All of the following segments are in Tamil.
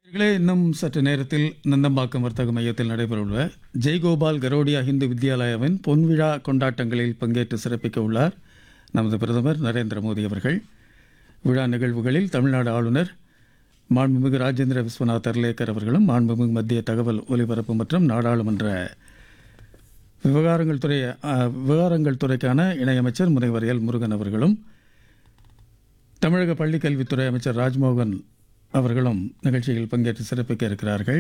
நேயர்களே, இன்னும் சற்று நேரத்தில் நந்தம்பாக்கம் வர்த்தக மையத்தில் நடைபெறவுள்ள ஜெய்கோபால் கரோடியா இந்து வித்யாலயாவின் பொன்விழா கொண்டாட்டங்களில் பங்கேற்று சிறப்பிக்க உள்ளார் நமது பிரதமர் நரேந்திர மோடி அவர்கள் விழா நிகழ்வுகளில் தமிழ்நாடு ஆளுநர் மாண்புமிகு ராஜேந்திர விஸ்வநாத் அர்லேக்கர் அவர்களும் மாண்புமிகு மத்திய தகவல் ஒலிபரப்பு மற்றும் நாடாளுமன்ற விவகாரங்கள் துறை அ, விவகாரங்கள் துறைக்கான இணையமைச்சர் முனைவர் எல் முருகன் அவர்களும் தமிழக பள்ளிக்கல்வித்துறை அமைச்சர் ராஜ்மோகன் அவர்களும் நிகழ்ச்சியில் பங்கேற்று சிறப்பிக்க இருக்கிறார்கள்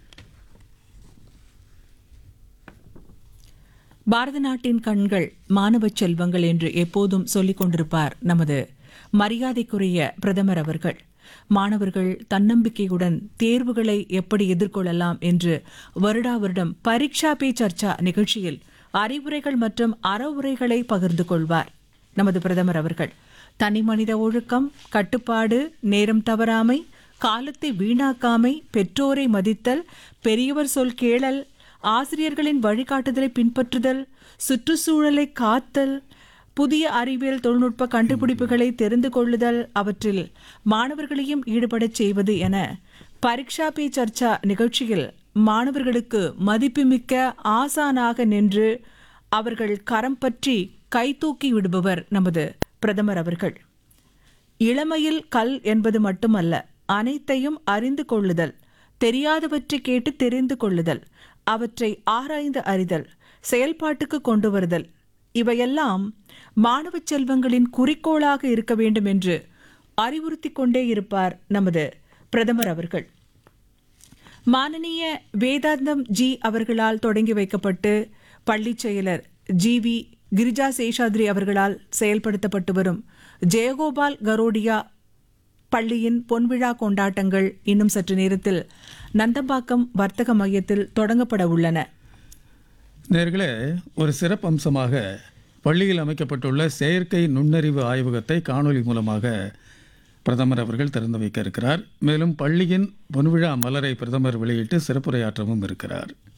பாரத நாட்டின் கண்கள் மாணவ செல்வங்கள் என்று எப்போதும் சொல்லிக் கொண்டிருப்பார் நமது மரியாதைக்குரிய பிரதமர் அவர்கள் மாணவர்கள் தன்னம்பிக்கையுடன் தேர்வுகளை எப்படி எதிர்கொள்ளலாம் என்று வருடா வருடம் பரீட்சா பே சர்ச்சா நிகழ்ச்சியில் அறிவுரைகள் மற்றும் அறவுரைகளை பகிர்ந்து கொள்வார் நமது பிரதமர் அவர்கள் தனி மனித ஒழுக்கம் கட்டுப்பாடு நேரம் தவறாமை காலத்தை வீணாக்காமை பெற்றோரை மதித்தல் பெரியவர் சொல் கேளல் ஆசிரியர்களின் வழிகாட்டுதலை பின்பற்றுதல் சுற்றுச்சூழலை காத்தல் புதிய அறிவியல் தொழில்நுட்ப கண்டுபிடிப்புகளை தெரிந்து கொள்ளுதல் அவற்றில் மாணவர்களையும் ஈடுபடச் செய்வது என பரீட்சா பே சர்ச்சா நிகழ்ச்சியில் மாணவர்களுக்கு மதிப்புமிக்க ஆசானாக நின்று அவர்கள் கரம் பற்றி கைதூக்கி விடுபவர் நமது பிரதமர் அவர்கள் இளமையில் கல் என்பது மட்டுமல்ல அனைத்தையும் அறிந்து கொள்ளுதல் தெரியாதவற்றை கேட்டு தெரிந்து கொள்ளுதல் அவற்றை ஆராய்ந்து அறிதல் செயல்பாட்டுக்கு கொண்டு வருதல் இவையெல்லாம் மாணவ செல்வங்களின் குறிக்கோளாக இருக்க வேண்டும் என்று அறிவுறுத்திக் கொண்டே இருப்பார் நமது பிரதமர் அவர்கள் மானனீய வேதாந்தம் ஜி அவர்களால் தொடங்கி வைக்கப்பட்டு பள்ளிச் செயலர் ஜி வி கிரிஜா சேஷாத்ரி அவர்களால் செயல்படுத்தப்பட்டு வரும் ஜெயகோபால் கரோடியா பள்ளியின் பொன்விழா கொண்டாட்டங்கள் இன்னும் சற்று நேரத்தில் நந்தம்பாக்கம் வர்த்தக மையத்தில் தொடங்கப்பட உள்ளன நேர்களே ஒரு சிறப்பு அம்சமாக பள்ளியில் அமைக்கப்பட்டுள்ள செயற்கை நுண்ணறிவு ஆய்வகத்தை காணொளி மூலமாக பிரதமர் அவர்கள் திறந்து வைக்க இருக்கிறார் மேலும் பள்ளியின் பொன்விழா மலரை பிரதமர் வெளியிட்டு சிறப்புரையாற்றவும் இருக்கிறார்